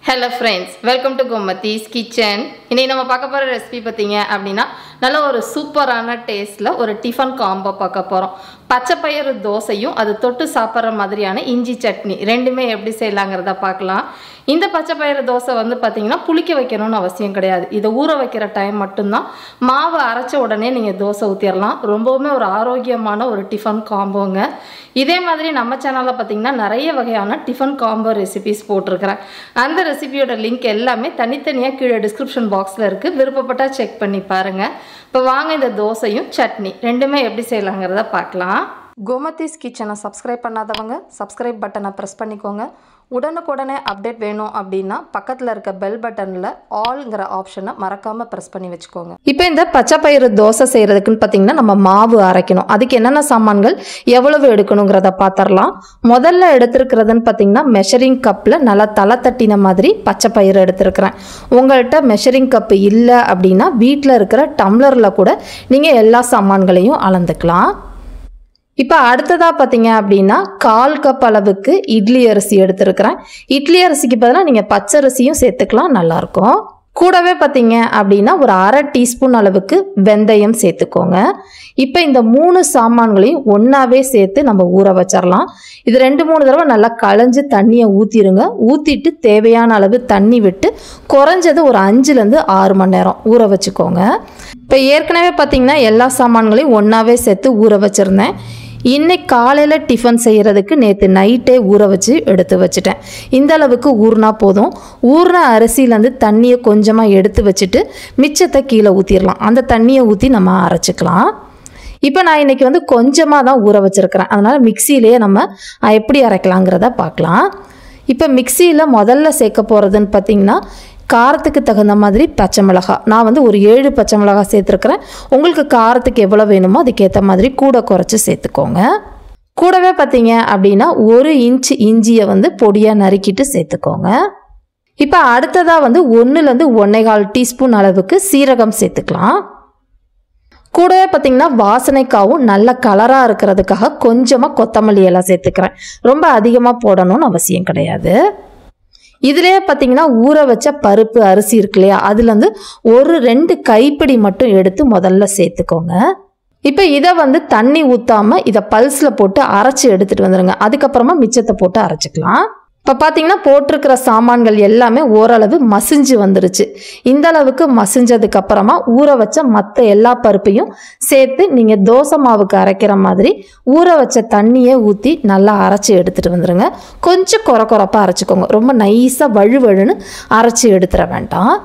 hello friends welcome to Gomathi's kitchen இன்னைக்கு நம்ம பார்க்க போகிற ரெசிபி பார்த்தீங்க அப்படின்னா நல்ல ஒரு சூப்பரான டேஸ்ட்டில் ஒரு டிஃபன் காம்போ பார்க்க போகிறோம் பச்சை பயிறு தோசையும் அது தொட்டு சாப்பிட்ற மாதிரியான இஞ்சி சட்னி ரெண்டுமே எப்படி செய்யலாங்கிறத பார்க்கலாம் இந்த பச்சை பயிறு தோசை வந்து பார்த்தீங்கன்னா புளிக்க வைக்கணும்னு அவசியம் கிடையாது இதை ஊற வைக்கிற டைம் மட்டும்தான் மாவு அரைச்ச உடனே நீங்கள் தோசை ஊற்றிடலாம் ரொம்பவுமே ஒரு ஆரோக்கியமான ஒரு டிஃபன் காம்போங்க இதே மாதிரி நம்ம சேனலில் பார்த்தீங்கன்னா நிறைய வகையான டிஃபன் காம்போ ரெசிபிஸ் போட்டிருக்கிறேன் அந்த ரெசிபியோட லிங்க் எல்லாமே தனித்தனியாக கீழே டிஸ்கிரிப்ஷன் பாக்ஸில் இருக்குது விருப்பப்பட்டால் செக் பண்ணி பாருங்கள் இப்போ வாங்க இந்த தோசையும் சட்னி ரெண்டுமே எப்படி செய்யலாங்கிறத பார்க்கலாம் கோமதிஸ் கிச்சனை சப்ஸ்கிரைப் பண்ணாதவங்க சப்ஸ்கிரைப் பட்டனை ப்ரெஸ் பண்ணிக்கோங்க உடனுக்குடனே அப்டேட் வேணும் அப்படின்னா பக்கத்தில் இருக்க பெல் பட்டனில் ஆல்ங்கிற ஆப்ஷனை மறக்காமல் ப்ரெஸ் பண்ணி வச்சுக்கோங்க இப்போ இந்த பச்சை பயிறு தோசை செய்கிறதுக்குன்னு பார்த்தீங்கன்னா நம்ம மாவு அரைக்கணும் அதுக்கு என்னென்ன சாமான்கள் எவ்வளவு எடுக்கணுங்கிறத பார்த்துடலாம் முதல்ல எடுத்திருக்கிறதுன்னு பார்த்தீங்கன்னா மெஷரிங் கப்பில் நல்லா தலை தட்டின மாதிரி பச்சை பயிறு எடுத்திருக்கிறேன் உங்கள்கிட்ட மெஷரிங் கப்பு இல்லை அப்படின்னா வீட்டில் இருக்கிற டம்ளரில் கூட நீங்கள் எல்லா சாமான்களையும் அளந்துக்கலாம் இப்போ அடுத்ததாக பார்த்தீங்க அப்படின்னா கால் கப் அளவுக்கு இட்லி அரிசி எடுத்திருக்கிறேன் இட்லி அரிசிக்கு பதிலாக நீங்கள் பச்சரிசியும் சேர்த்துக்கலாம் நல்லாயிருக்கும் கூடவே பார்த்தீங்க அப்படின்னா ஒரு அரை டீஸ்பூன் அளவுக்கு வெந்தயம் சேர்த்துக்கோங்க இப்போ இந்த மூணு சாமான்களையும் ஒன்றாவே சேர்த்து நம்ம ஊற வச்சிடலாம் இது ரெண்டு மூணு தடவை நல்லா களைஞ்சு தண்ணியை ஊற்றிடுங்க ஊற்றிட்டு தேவையான அளவு தண்ணி விட்டு குறைஞ்சது ஒரு அஞ்சுலேருந்து ஆறு மணி நேரம் ஊற வச்சுக்கோங்க இப்போ ஏற்கனவே பார்த்தீங்கன்னா எல்லா சாமான்களையும் ஒன்றாவே சேர்த்து ஊற வச்சுருந்தேன் இன்னைக்கு காலையில் டிஃபன் செய்கிறதுக்கு நேற்று நைட்டே ஊற வச்சு எடுத்து வச்சுட்டேன் இந்த அளவுக்கு ஊறினா போதும் ஊறின அரிசியிலேருந்து தண்ணியை கொஞ்சமாக எடுத்து வச்சுட்டு மிச்சத்தை கீழே ஊற்றிடலாம் அந்த தண்ணியை ஊற்றி நம்ம அரைச்சிக்கலாம் இப்போ நான் இன்றைக்கி வந்து கொஞ்சமாக தான் ஊற வச்சுருக்கிறேன் அதனால் மிக்சியிலேயே நம்ம அஹ், எப்படி அரைக்கலாங்கிறத பார்க்கலாம் இப்போ மிக்சியில் முதல்ல சேர்க்க போகிறதுன்னு பார்த்தீங்கன்னா காரத்துக்கு தகுந்த மாதிரி பச்சை மிளகாய் நான் வந்து ஒரு ஏழு பச்சை மிளகாய் சேர்த்துருக்குறேன் உங்களுக்கு காரத்துக்கு எவ்வளோ வேணுமோ அதுக்கேற்ற மாதிரி கூட குறைச்சி சேர்த்துக்கோங்க கூடவே பார்த்தீங்க அப்படின்னா ஒரு இன்ச் இஞ்சியை வந்து பொடியாக நறுக்கிட்டு சேர்த்துக்கோங்க இப்போ அடுத்ததாக வந்து ஒன்றுலேருந்து ஒன்றேகால் டீஸ்பூன் அளவுக்கு சீரகம் சேர்த்துக்கலாம் கூடவே பார்த்தீங்கன்னா வாசனைக்காவும் நல்ல கலராக இருக்கிறதுக்காக கொஞ்சமாக கொத்தமல்லி எல்லாம் சேர்த்துக்கிறேன் ரொம்ப அதிகமாக போடணும்னு அவசியம் கிடையாது இதுலேயே பார்த்தீங்கன்னா ஊற வச்ச பருப்பு அரிசி இருக்கு இல்லையா அதுலேருந்து ஒரு ரெண்டு கைப்பிடி மட்டும் எடுத்து முதல்ல சேர்த்துக்கோங்க இப்போ இதை வந்து தண்ணி ஊற்றாம இதை பல்ஸில் போட்டு அரைச்சி எடுத்துகிட்டு வந்துடுங்க அதுக்கப்புறமா மிச்சத்தை போட்டு அரைச்சிக்கலாம் இப்போ பார்த்தீங்கன்னா போட்டிருக்கிற சாமான்கள் எல்லாமே ஓரளவு மசிஞ்சு வந்துருச்சு இந்த அளவுக்கு மசிஞ்சதுக்கு அப்புறமா ஊற வச்ச மற்ற எல்லா பருப்பையும் சேர்த்து நீங்கள் தோசை மாவுக்கு அரைக்கிற மாதிரி ஊற வச்ச தண்ணியை ஊற்றி நல்லா அரைச்சி எடுத்துகிட்டு வந்துடுங்க கொஞ்சம் குறை குறைப்பாக அரைச்சிக்கோங்க ரொம்ப நைஸாக வழு வழுன்னு அரைச்சி எடுத்துட வேண்டாம்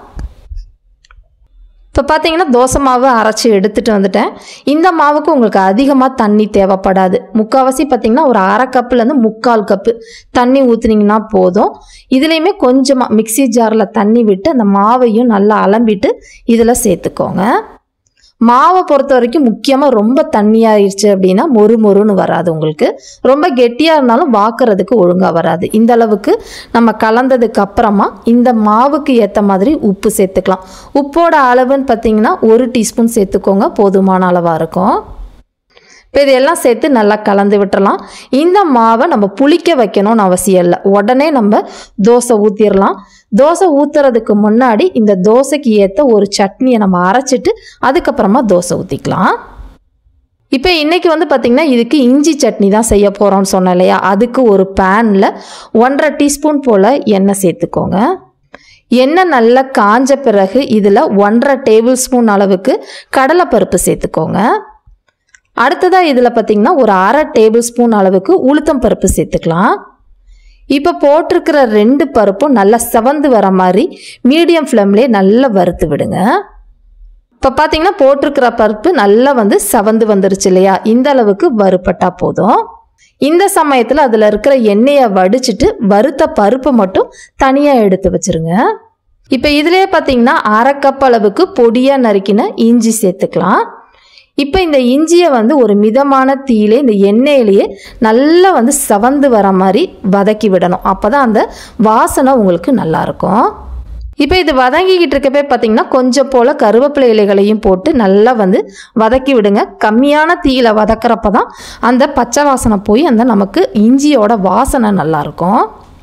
இப்போ பார்த்தீங்கன்னா தோசை மாவு அரைச்சி எடுத்துகிட்டு வந்துட்டேன் இந்த மாவுக்கு உங்களுக்கு அதிகமாக தண்ணி தேவைப்படாது முக்கால்வாசி பார்த்தீங்கன்னா ஒரு அரை கப்புலேருந்து முக்கால் கப்பு தண்ணி ஊற்றுனீங்கன்னா போதும் இதுலேயுமே கொஞ்சமாக மிக்ஸி ஜாரில் தண்ணி விட்டு அந்த மாவையும் நல்லா அலம்பிட்டு இதில் சேர்த்துக்கோங்க மாவை பொறுத்த வரைக்கும் முக்கியமாக ரொம்ப தண்ணியாயிருச்சு அப்படின்னா மொறு மொறுன்னு வராது உங்களுக்கு ரொம்ப கெட்டியாக இருந்தாலும் வாக்குறதுக்கு ஒழுங்காக வராது இந்த அளவுக்கு நம்ம கலந்ததுக்கு அப்புறமா இந்த மாவுக்கு ஏற்ற மாதிரி உப்பு சேர்த்துக்கலாம் உப்போட அளவுன்னு பார்த்தீங்கன்னா ஒரு டீஸ்பூன் சேர்த்துக்கோங்க போதுமான அளவாக இருக்கும் இப்போ இதெல்லாம் சேர்த்து நல்லா கலந்து விட்டுறலாம் இந்த மாவை நம்ம புளிக்க வைக்கணும்னு அவசியம் இல்லை உடனே நம்ம தோசை ஊற்றிடலாம் தோசை ஊற்றுறதுக்கு முன்னாடி இந்த தோசைக்கு ஏற்ற ஒரு சட்னியை நம்ம அரைச்சிட்டு அதுக்கப்புறமா தோசை ஊற்றிக்கலாம் இப்போ இன்றைக்கி வந்து பார்த்திங்கன்னா இதுக்கு இஞ்சி சட்னி தான் செய்ய போகிறோம்னு சொன்னேன் இல்லையா அதுக்கு ஒரு பேனில் ஒன்றரை டீஸ்பூன் போல் எண்ணெய் சேர்த்துக்கோங்க எண்ணெய் நல்லா காஞ்ச பிறகு இதில் ஒன்றரை டேபிள் ஸ்பூன் அளவுக்கு கடலைப்பருப்பு சேர்த்துக்கோங்க அடுத்ததாக இதில் பார்த்திங்கன்னா ஒரு அரை டேபிள் ஸ்பூன் அளவுக்கு உளுத்தம் பருப்பு சேர்த்துக்கலாம் இப்போ போட்டிருக்கிற ரெண்டு பருப்பும் நல்லா செவந்து வர மாதிரி மீடியம் ஃப்ளேம்லேயே நல்லா வறுத்து விடுங்க இப்போ பார்த்தீங்கன்னா போட்டிருக்கிற பருப்பு நல்லா வந்து செவந்து வந்துருச்சு இல்லையா இந்த அளவுக்கு வறுப்பட்டா போதும் இந்த சமயத்தில் அதில் இருக்கிற எண்ணெயை வடிச்சிட்டு வறுத்த பருப்பை மட்டும் தனியாக எடுத்து வச்சிருங்க இப்போ இதுலேயே பார்த்தீங்கன்னா அரை கப் அளவுக்கு பொடியாக நறுக்கின இஞ்சி சேர்த்துக்கலாம் இப்போ இந்த இஞ்சியை வந்து ஒரு மிதமான தீயிலே இந்த எண்ணெயிலேயே நல்லா வந்து செவந்து வர மாதிரி வதக்கி விடணும் அப்போ தான் அந்த வாசனை உங்களுக்கு நல்லாயிருக்கும் இப்போ இது வதங்கிக்கிட்டு இருக்கப்பே பார்த்தீங்கன்னா கொஞ்சம் போல் கருவேப்பிலை இலைகளையும் போட்டு நல்லா வந்து வதக்கி விடுங்க கம்மியான தீயில வதக்கிறப்ப தான் அந்த பச்சை வாசனை போய் அந்த நமக்கு இஞ்சியோட வாசனை நல்லாயிருக்கும்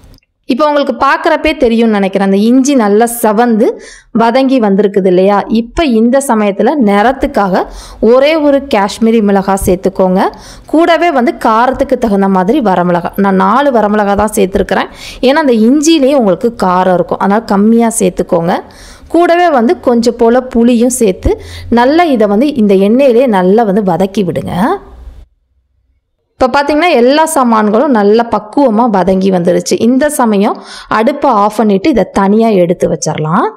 இப்போ உங்களுக்கு பார்க்குறப்பே தெரியும்னு நினைக்கிறேன் அந்த இஞ்சி நல்லா செவந்து வதங்கி வந்திருக்குது இல்லையா இப்போ இந்த சமயத்தில் நிறத்துக்காக ஒரே ஒரு காஷ்மீரி மிளகாய் சேர்த்துக்கோங்க கூடவே வந்து காரத்துக்கு தகுந்த மாதிரி வரமிளகாய் நான் நாலு வரமிளகாய் தான் சேர்த்துருக்குறேன் ஏன்னா அந்த இஞ்சிலேயே உங்களுக்கு காரம் இருக்கும் அதனால் கம்மியாக சேர்த்துக்கோங்க கூடவே வந்து கொஞ்சம் போல் புளியும் சேர்த்து நல்லா இதை வந்து இந்த எண்ணெயிலே நல்லா வந்து வதக்கி விடுங்க இப்போ பார்த்தீங்கன்னா எல்லா சாமான்களும் நல்லா பக்குவமாக வதங்கி வந்துடுச்சு இந்த சமயம் அடுப்பை ஆஃப் பண்ணிவிட்டு இதை தனியாக எடுத்து வச்சிடலாம்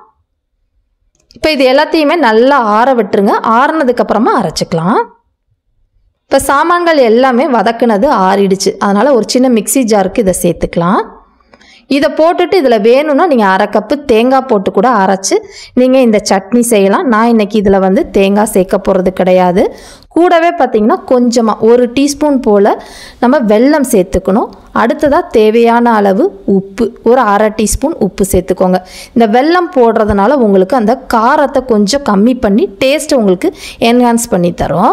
இப்போ இது எல்லாத்தையுமே நல்லா ஆற விட்டுருங்க ஆறுனதுக்கப்புறமா அரைச்சிக்கலாம் இப்போ சாமான்கள் எல்லாமே வதக்குனது ஆறிடுச்சு அதனால் ஒரு சின்ன மிக்ஸி ஜாருக்கு இதை சேர்த்துக்கலாம் இதை போட்டுட்டு இதில் வேணும்னா நீங்கள் அரை கப்பு தேங்காய் போட்டு கூட அரைச்சி நீங்கள் இந்த சட்னி செய்யலாம் நான் இன்னைக்கு இதில் வந்து தேங்காய் சேர்க்க போகிறது கிடையாது கூடவே பார்த்தீங்கன்னா கொஞ்சமாக ஒரு டீஸ்பூன் போல் நம்ம வெல்லம் சேர்த்துக்கணும் அடுத்ததாக தேவையான அளவு உப்பு ஒரு அரை டீஸ்பூன் உப்பு சேர்த்துக்கோங்க இந்த வெல்லம் போடுறதுனால உங்களுக்கு அந்த காரத்தை கொஞ்சம் கம்மி பண்ணி டேஸ்ட் உங்களுக்கு என்ஹான்ஸ் பண்ணி தரும்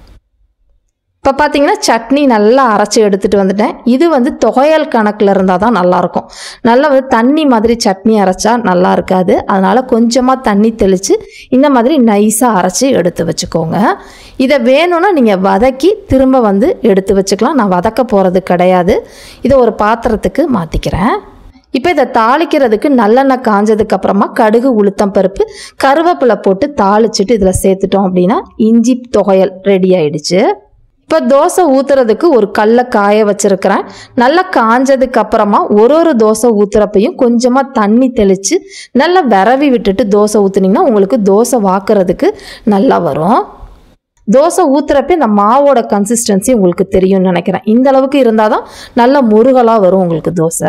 இப்போ பார்த்தீங்கன்னா சட்னி நல்லா அரைச்சி எடுத்துகிட்டு வந்துட்டேன் இது வந்து தொகையல் கணக்கில் இருந்தால் தான் நல்லாயிருக்கும் நல்லா வந்து தண்ணி மாதிரி சட்னி அரைச்சா நல்லா இருக்காது அதனால் கொஞ்சமாக தண்ணி தெளித்து இந்த மாதிரி நைஸாக அரைச்சி எடுத்து வச்சுக்கோங்க இதை வேணும்னா நீங்கள் வதக்கி திரும்ப வந்து எடுத்து வச்சுக்கலாம் நான் வதக்க போகிறது கிடையாது இதை ஒரு பாத்திரத்துக்கு மாற்றிக்கிறேன் இப்போ இதை தாளிக்கிறதுக்கு நல்லெண்ணெய் காஞ்சதுக்கு அப்புறமா கடுகு உளுத்தம் பருப்பு கருவேப்பிலை போட்டு தாளிச்சிட்டு இதில் சேர்த்துட்டோம் அப்படின்னா இஞ்சி தொகையல் ரெடி ஆயிடுச்சு இப்போ தோசை ஊற்றுறதுக்கு ஒரு கல்லை காய வச்சுருக்கிறேன் நல்லா காஞ்சதுக்கு அப்புறமா ஒரு ஒரு தோசை ஊற்றுறப்பையும் கொஞ்சமாக தண்ணி தெளித்து நல்லா விரவி விட்டுட்டு தோசை ஊற்றுனீங்கன்னா உங்களுக்கு தோசை வாக்குறதுக்கு நல்லா வரும் தோசை ஊற்றுறப்ப இந்த மாவோட கன்சிஸ்டன்சி உங்களுக்கு தெரியும்னு நினைக்கிறேன் இந்த அளவுக்கு இருந்தால் தான் நல்ல முருகலாக வரும் உங்களுக்கு தோசை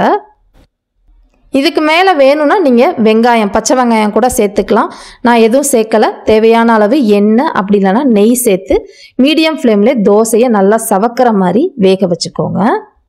இதுக்கு மேலே வேணும்னா நீங்கள் வெங்காயம் பச்சை வெங்காயம் கூட சேர்த்துக்கலாம் நான் எதுவும் சேர்க்கலை தேவையான அளவு எண்ணெய் அப்படி இல்லைன்னா நெய் சேர்த்து மீடியம் ஃப்ளேம்லேயே தோசையை நல்லா சவக்கிற மாதிரி வேக வச்சுக்கோங்க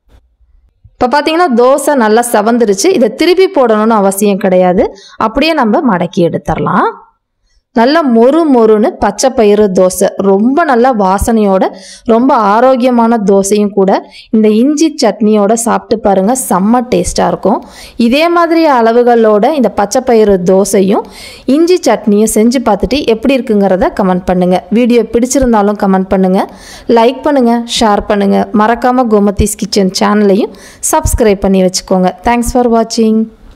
இப்போ பார்த்தீங்கன்னா தோசை நல்லா செவந்துருச்சு இதை திருப்பி போடணும்னு அவசியம் கிடையாது அப்படியே நம்ம மடக்கி எடுத்துடலாம் நல்ல மொறு மொறுன்னு பச்சை பயிறு தோசை ரொம்ப நல்ல வாசனையோட ரொம்ப ஆரோக்கியமான தோசையும் கூட இந்த இஞ்சி சட்னியோட சாப்பிட்டு பாருங்க செம்ம டேஸ்ட்டாக இருக்கும் இதே மாதிரி அளவுகளோட இந்த பச்சை பயிறு தோசையும் இஞ்சி சட்னியும் செஞ்சு பார்த்துட்டு எப்படி இருக்குங்கிறத கமெண்ட் பண்ணுங்கள் வீடியோ பிடிச்சிருந்தாலும் கமெண்ட் பண்ணுங்கள் லைக் பண்ணுங்கள் ஷேர் பண்ணுங்கள் மறக்காமல் கோமதிஸ் கிச்சன் சேனலையும் சப்ஸ்கிரைப் பண்ணி வச்சுக்கோங்க தேங்க்ஸ் ஃபார் வாட்சிங்